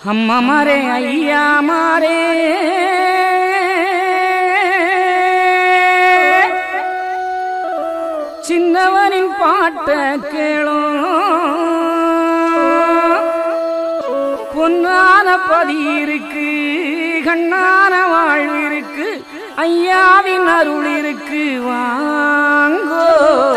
அம்மா மாரே ஐயா மாரே சின்னவனின் பாட்ட கேளும் பொன்னான பதி இருக்கு கண்ணான வாழ்வு இருக்கு ஐயாவின் அருள் இருக்கு வாங்கோ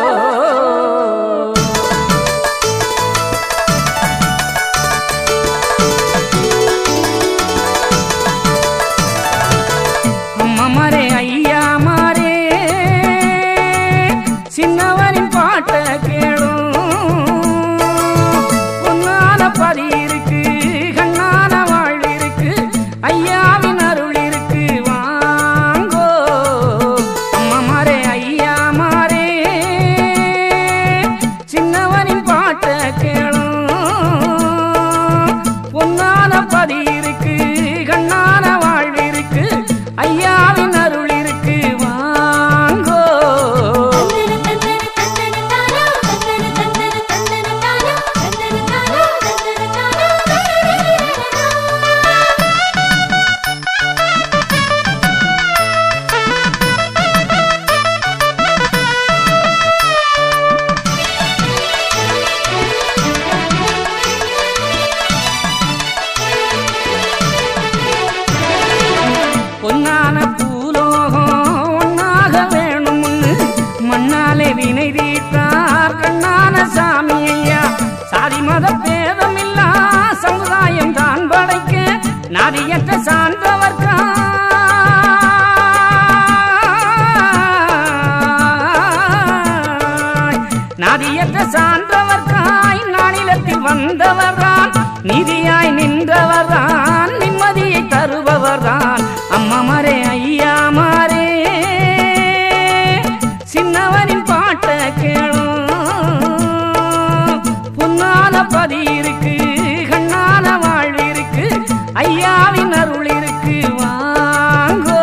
அம்மா மாரே ஐயா மாரே சின்னவனின் பாட்ட கேளும் பொன்னான பதி இருக்கு கண்ணான வாழ்வு இருக்கு ஐயாவின் அருள் இருக்கு வாங்கோ அம்மா மாரே ஐயா மாரே சின்னவனின் பாட்ட கேளும் பொன்னான பதி இருக்கு கண்ணான வாழ்வு இருக்கு ஐயாவின் அருள் இருக்கு வாங்கோ பொன்னான பூலோகம் ஒன்னாக வேணும்னு மண்ணாலே வினை தீர்த்தார் கண்ணான சாமி ஐயா சாதி மத பேதம் இல்லா சமுதாயம் தான் படைக்க நாதியற்ற சான்றவர்க்கா நாதியற்ற சான்றவர்காய் நாளிலத்தில் வந்தவர்தான் நிதியாய் நின்றவர்தான் நிம்மதியை தருபவர்தான் அம்மா மாரே ஐயா மாரே சின்னவனின் பாட்ட கேளும் பொன்னான பதி இருக்கு கண்ணான வாழ்வு இருக்கு ஐயாவின் அருள் இருக்கு வாங்கோ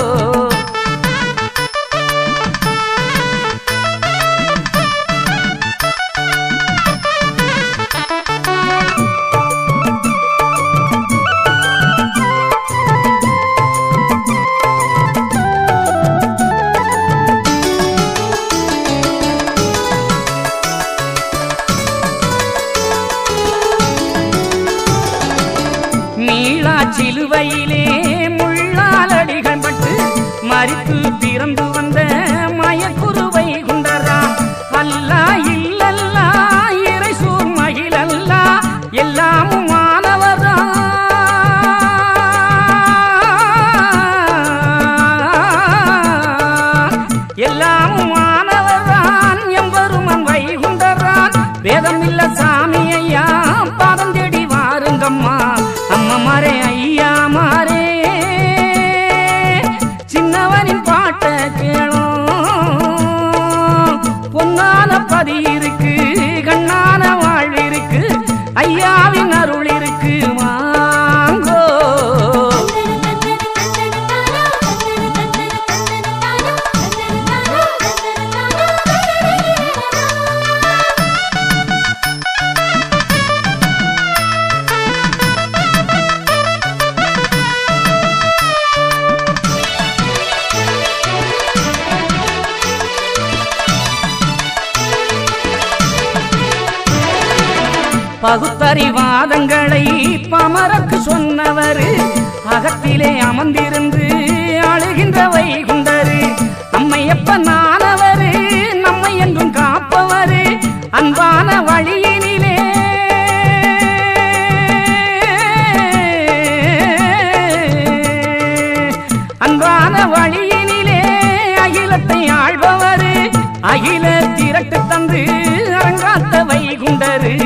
மீளா சிலுவையிலே முள்ளாலடிகள் பட்டு மறித்து பிறந்து வந்த மயக்குருவை குண்டரா அல்லா இல்லல்லா இறைசூர் மகிழல்லா எல்லாமும் மாணவரா எல்லாமும் மாணவரான் எம்பெருமன் வைகுண்டரான் வேதம் இல்ல சாமி ஐயா பாதம் தேடி வாருங்கம்மா அம்மா மாரே ஐயா மாரே சின்னவனின் பாட்ட கேளும் பொன்னான பதி இருக்கு கண்ணான வாழ்வு இருக்கு ஐயாவின் அருள் இருக்கு வாங்கோ பகுத்தறிவாதங்களை பமரக்கு சொன்னவர் அகத்திலே அமர்ந்திருந்து அழுகின்ற வைகுண்டரு அம்மையப்ப நானவரு நம்மை என்றும் காப்பவரு அன்பான வழியினிலே அன்பான வழியினிலே அகிலத்தை ஆள்பவரு அகில திரட்டு தந்து அரங்காத்த வைகுண்டரு